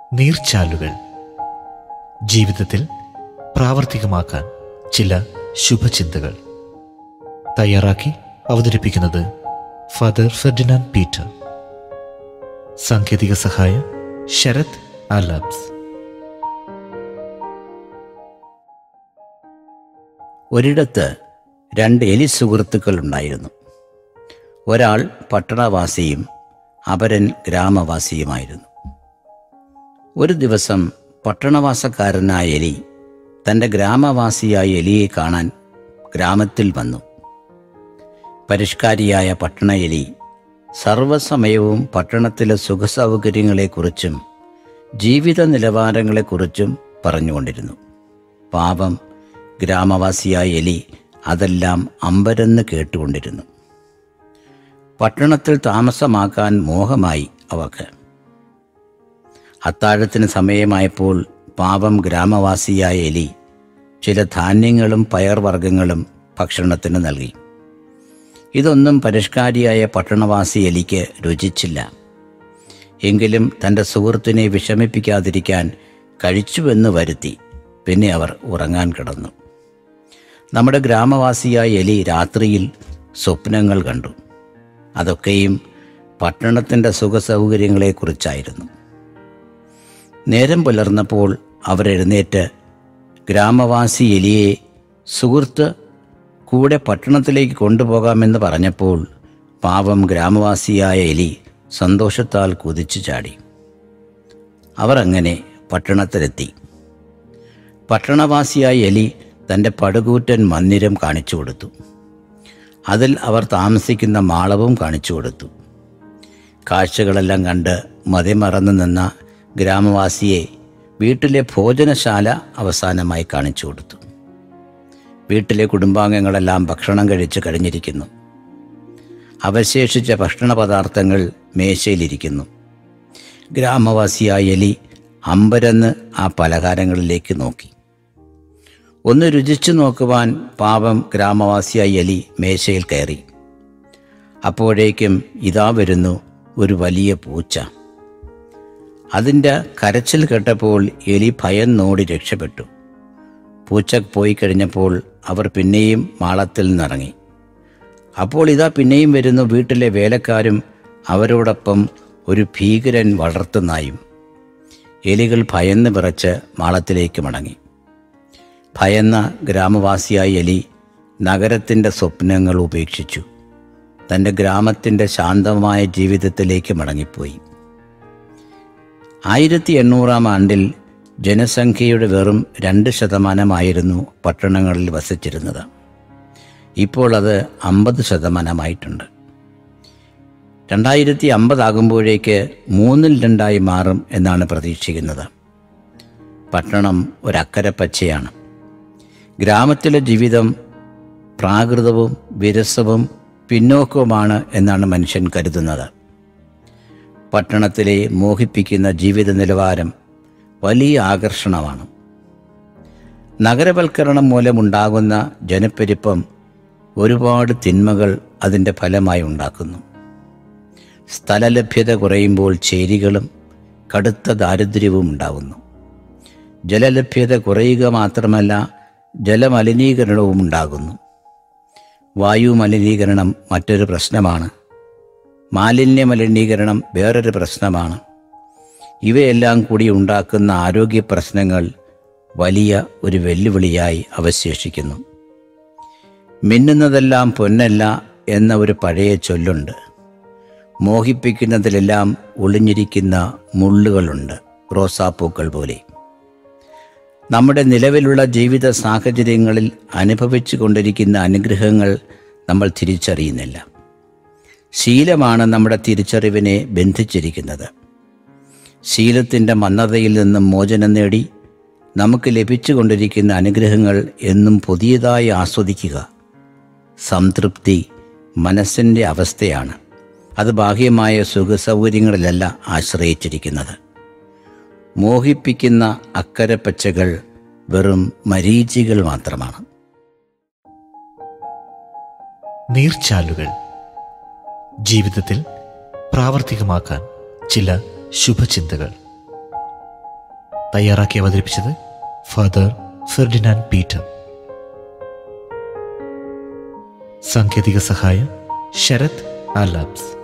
നീർച്ചാലുകൾ ജീവിതത്തിൽ പ്രാവർത്തികമാക്കാൻ ചില ശുഭചിന്തകൾ തയ്യാറാക്കി അവതരിപ്പിക്കുന്നത് ഫാദർ ഫെർഡിനാൻഡ് പീറ്റർ സാങ്കേതിക സഹായം ശരത് ആലാബ്സ് ഒരിടത്ത് രണ്ട് എലി സുഹൃത്തുക്കൾ ഉണ്ടായിരുന്നു ഒരാൾ പട്ടണവാസിയും അപരൻ ഗ്രാമവാസിയുമായിരുന്നു ഒരു ദിവസം പട്ടണവാസക്കാരനായ എലി തൻ്റെ ഗ്രാമവാസിയായ എലിയെ കാണാൻ ഗ്രാമത്തിൽ വന്നു പരിഷ്കാരിയായ പട്ടണ എലി സർവസമയവും പട്ടണത്തിലെ സുഖസൗകര്യങ്ങളെക്കുറിച്ചും ജീവിത നിലവാരങ്ങളെക്കുറിച്ചും പറഞ്ഞുകൊണ്ടിരുന്നു പാപം ഗ്രാമവാസിയായ എലി അതെല്ലാം അമ്പരന്ന് കേട്ടുകൊണ്ടിരുന്നു പട്ടണത്തിൽ താമസമാക്കാൻ മോഹമായി അവക്ക് അത്താഴത്തിന് സമയമായപ്പോൾ പാപം ഗ്രാമവാസിയായ എലി ചില ധാന്യങ്ങളും പയർവർഗ്ഗങ്ങളും ഭക്ഷണത്തിന് നൽകി ഇതൊന്നും പരിഷ്കാരിയായ പട്ടണവാസി എലിക്ക് രുചിച്ചില്ല എങ്കിലും തൻ്റെ സുഹൃത്തിനെ വിഷമിപ്പിക്കാതിരിക്കാൻ കഴിച്ചുവെന്ന് വരുത്തി പിന്നെ അവർ ഉറങ്ങാൻ കിടന്നു നമ്മുടെ ഗ്രാമവാസിയായ എലി രാത്രിയിൽ സ്വപ്നങ്ങൾ കണ്ടു അതൊക്കെയും പട്ടണത്തിൻ്റെ സുഖസൗകര്യങ്ങളെക്കുറിച്ചായിരുന്നു നേരം പുലർന്നപ്പോൾ അവരെഴുന്നേറ്റ് ഗ്രാമവാസി എലിയെ സുഹൃത്ത് കൂടെ പട്ടണത്തിലേക്ക് കൊണ്ടുപോകാമെന്ന് പറഞ്ഞപ്പോൾ പാവം ഗ്രാമവാസിയായ എലി സന്തോഷത്താൽ കുതിച്ചു ചാടി അവർ അങ്ങനെ പട്ടണത്തിലെത്തി പട്ടണവാസിയായ എലി തൻ്റെ പടുകൂറ്റൻ മന്ദിരം കാണിച്ചു കൊടുത്തു അതിൽ അവർ താമസിക്കുന്ന മാളവും കാണിച്ചു കൊടുത്തു കാഴ്ചകളെല്ലാം കണ്ട് മതിമറന്നു നിന്ന ഗ്രാമവാസിയെ വീട്ടിലെ ഭോജനശാല അവസാനമായി കാണിച്ചു കൊടുത്തു വീട്ടിലെ കുടുംബാംഗങ്ങളെല്ലാം ഭക്ഷണം കഴിച്ച് കഴിഞ്ഞിരിക്കുന്നു അവശേഷിച്ച ഭക്ഷണ പദാർത്ഥങ്ങൾ മേശയിലിരിക്കുന്നു ഗ്രാമവാസിയായ എലി അമ്പരന്ന് ആ പലഹാരങ്ങളിലേക്ക് നോക്കി ഒന്ന് രുചിച്ചു നോക്കുവാൻ പാപം ഗ്രാമവാസിയായ എലി മേശയിൽ കയറി അപ്പോഴേക്കും ഇതാ വരുന്നു ഒരു വലിയ പൂച്ച അതിൻ്റെ കരച്ചിൽ കേട്ടപ്പോൾ എലി ഭയന്നോടി രക്ഷപ്പെട്ടു പൂച്ച പോയി കഴിഞ്ഞപ്പോൾ അവർ പിന്നെയും മാളത്തിൽ നിന്നിറങ്ങി അപ്പോൾ ഇതാ പിന്നെയും വരുന്നു വീട്ടിലെ വേലക്കാരും അവരോടൊപ്പം ഒരു ഭീകരൻ വളർത്തുന്നായും എലികൾ ഭയന്ന് വിറച്ച് മാളത്തിലേക്ക് മടങ്ങി ഭയന്ന ഗ്രാമവാസിയായ എലി നഗരത്തിൻ്റെ സ്വപ്നങ്ങൾ ഉപേക്ഷിച്ചു തൻ്റെ ഗ്രാമത്തിൻ്റെ ശാന്തമായ ജീവിതത്തിലേക്ക് മടങ്ങിപ്പോയി ആയിരത്തി എണ്ണൂറാം ആണ്ടിൽ ജനസംഖ്യയുടെ വെറും രണ്ട് ശതമാനമായിരുന്നു പട്ടണങ്ങളിൽ വസിച്ചിരുന്നത് ഇപ്പോൾ അത് അമ്പത് ശതമാനമായിട്ടുണ്ട് രണ്ടായിരത്തി അമ്പതാകുമ്പോഴേക്ക് മൂന്നിൽ രണ്ടായി മാറും എന്നാണ് പ്രതീക്ഷിക്കുന്നത് പട്ടണം ഒരക്കരെ പച്ചയാണ് ഗ്രാമത്തിലെ ജീവിതം പ്രാകൃതവും വിരസവും പിന്നോക്കവുമാണ് എന്നാണ് മനുഷ്യൻ കരുതുന്നത് പട്ടണത്തിലെ മോഹിപ്പിക്കുന്ന ജീവിത നിലവാരം വലിയ ആകർഷണമാണ് നഗരവൽക്കരണം മൂലമുണ്ടാകുന്ന ജനപ്പെരുപ്പം ഒരുപാട് തിന്മകൾ അതിൻ്റെ ഫലമായി ഉണ്ടാക്കുന്നു സ്ഥലലഭ്യത കുറയുമ്പോൾ ചേരികളും കടുത്ത ദാരിദ്ര്യവും ഉണ്ടാകുന്നു ജലലഭ്യത കുറയുക മാത്രമല്ല ജലമലിനീകരണവും ഉണ്ടാകുന്നു വായു മലിനീകരണം മറ്റൊരു പ്രശ്നമാണ് മാലിന്യ മലിനീകരണം വേറൊരു പ്രശ്നമാണ് ഇവയെല്ലാം കൂടി ഉണ്ടാക്കുന്ന ആരോഗ്യ പ്രശ്നങ്ങൾ വലിയ ഒരു വെല്ലുവിളിയായി അവശേഷിക്കുന്നു മിന്നുന്നതെല്ലാം പൊന്നല്ല എന്ന ഒരു പഴയ ചൊല്ലുണ്ട് മോഹിപ്പിക്കുന്നതിലെല്ലാം ഒളിഞ്ഞിരിക്കുന്ന മുള്ളുകളുണ്ട് റോസാപ്പൂക്കൾ പോലെ നമ്മുടെ നിലവിലുള്ള ജീവിത സാഹചര്യങ്ങളിൽ അനുഭവിച്ചു കൊണ്ടിരിക്കുന്ന അനുഗ്രഹങ്ങൾ നമ്മൾ തിരിച്ചറിയുന്നില്ല ശീലമാണ് നമ്മുടെ തിരിച്ചറിവിനെ ബന്ധിച്ചിരിക്കുന്നത് ശീലത്തിൻ്റെ മന്ദതയിൽ നിന്നും മോചനം നേടി നമുക്ക് ലഭിച്ചുകൊണ്ടിരിക്കുന്ന അനുഗ്രഹങ്ങൾ എന്നും പുതിയതായി ആസ്വദിക്കുക സംതൃപ്തി മനസ്സിൻ്റെ അവസ്ഥയാണ് അത് ബാഹ്യമായ സുഖസൗകര്യങ്ങളിലല്ല ആശ്രയിച്ചിരിക്കുന്നത് മോഹിപ്പിക്കുന്ന അക്കരപ്പച്ചകൾ വെറും മരീചികൾ മാത്രമാണ് നീർച്ചാലുകൾ ജീവിതത്തിൽ പ്രാവർത്തികമാക്കാൻ ചില ശുഭചിന്തകൾ തയ്യാറാക്കി അവതരിപ്പിച്ചത് ഫാദർ ഫെർഡിനാൻഡ് പീറ്റർ സാങ്കേതിക സഹായം ശരത് ആലാബ്സ്